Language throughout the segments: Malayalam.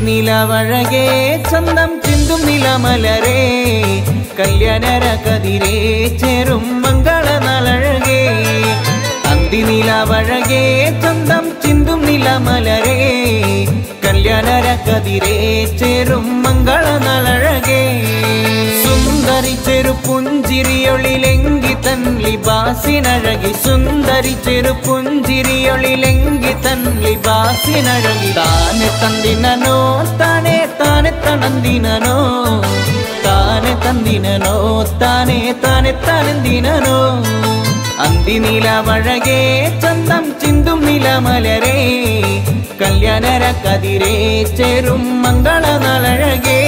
അന്തിനിലവഴകേ ചന്തം ചിന്തും നിലമലരേ കല്യാണര കതിരേ ചേരും മംഗള നലഴകേ അന്തിനിലവഴകേ ചന്തം ചിന്തും നിലമലരേ കല്യാണര കതിരേ ചേരും മംഗള നലഴകേ സുന്ദരി ചെറു പുഞ്ചിരിയൊളിലെങ്കി തൻ ലിബാസിനഴകി സുന്ദരി ചെറു പുഞ്ചിരിയൊളിലെങ്കി തൻ ലിബാസിനഴകി താനെ തന്തിനനോ താനെ താനെ തണന്തിനനോ താനെ തന്തിനനോ താനെ താനെ തനന്തിനനോ അന്തിനിലമഴകേ ചന്തം ചിന്തും നിലമലരേ കല്യാണര കതിരേ ചേരും മംഗള നലഴകേ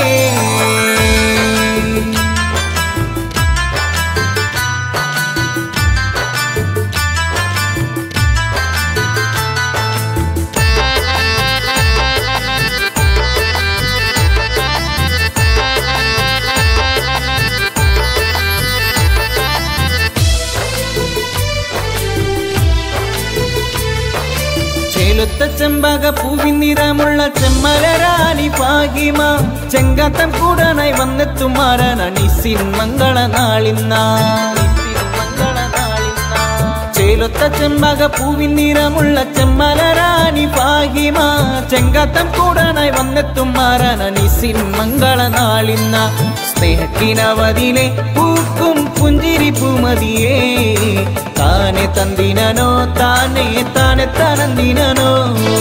ചേലുത്ത ചെമ്പക പൂവിൻ നിറമുള്ള ചെമ്മലരാണി പാകിമ ചെങ്കാത്തം കൂടാനായി വന്നെത്തുമാറാനാണ് സിൻ മംഗള നാളിന്ന ചേലൊത്ത ചെമ്പക പൂവിൻ നിറമുള്ള ചെമ്മലരാണി പാകിമ ചെങ്കാത്തം കൂടാനായി വന്നെത്തുമാറാനാണ് സിൻ മംഗള നാളിന്ന സ്നേഹത്തിനവതിലെ പൂക്കും പുഞ്ചിരി പൂമതിയേ താനെ തന്തിനനോ താനെ താനെ തനന്തിനനോ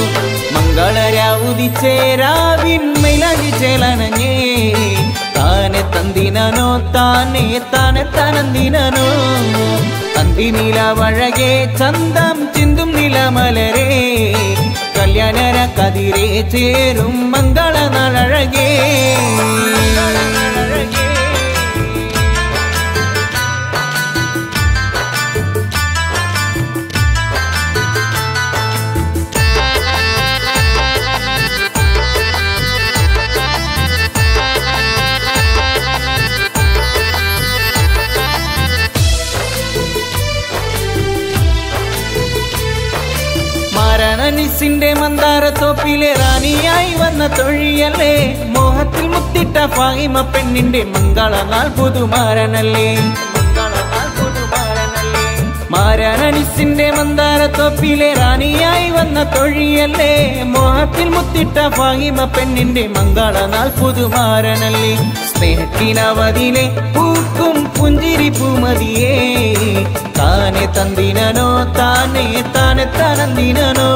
മംഗളരാവുതിച്ചേരാവിൻ മൈലാജി ചേലനഞ്ഞേ താനെ തന്തിനനോ താനെ താനെ തനന്തിനനോ തന്തിനിലവഴകേ ചന്തം ചിന്തും നിലമലരേ കല്യാണര കതിരേ ചേരും മംഗള നഴകേ മരണനിസിന്റെ മന്ദാരത്തോപ്പിലെ റാണിയായി വന്ന തൊഴിയല്ലേ മോഹത്തിൽ മുത്തിട്ട ഫാഹിമ പെണ്ണിന്റെ മംഗളനാൾ പുതുമാരനല്ലേ മാരണനിസിന്റെ മന്ദാരത്തോപ്പിലെ റാണിയായി വന്ന തൊഴിയല്ലേ മോഹത്തിൽ മുത്തിട്ട ഫാഹിമ പെണ്ണിന്റെ മംഗളനാൾ പുതുമാരനല്ലേ സ്നേഹത്തിനവതിലെ പൂക്കും പുഞ്ചിരി പൂമതിയേ താനെ തന്തിനനോ താനെ താനെ തനന്തിനനോ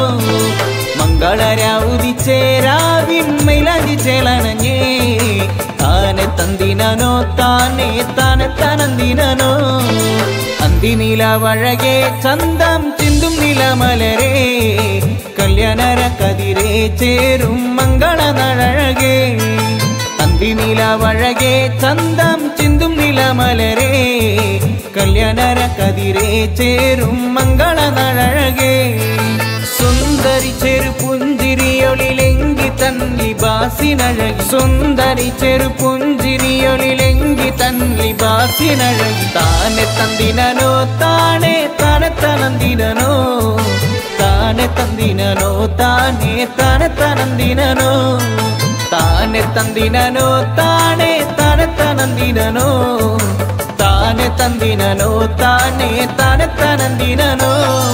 മംഗളരാവുതിച്ചേരാവിൻ മൈലാജി ചേലനഞ്ഞേ താനെ തന്തിനനോ താനെ താനെ തനന്തിനനോ അന്തിനിലവഴകേ ചന്തം ചിന്തും നിലമലരേ കല്യാണര കതിരേ ചേരും മംഗള നഴകേ അന്തിനിലവഴകേ ചന്തം ചിന്തും നിലമലരേ കല്യാണര കതിരേ ചേരും മംഗള നഴകേ സുന്ദരി ചെറു പുഞ്ചിരിയൊളിലെങ്കി തൻ ലിബാസിനഴകി സുന്ദരി ചെറു പുഞ്ചിരിയൊളിലെങ്കി തൻ ലിബാസിനഴകി താനെ തന്തിനനോ താനെ താനെ തനന്തിനനോ താനെ തന്തിനനോ താനെ താനെ തനന്തിനനോ താനെ തന്തിനനോ താനെ താനെ തനന്തിനനോ താനെ തന്തിനനോ താനെ താനെ തനന്തിനനോ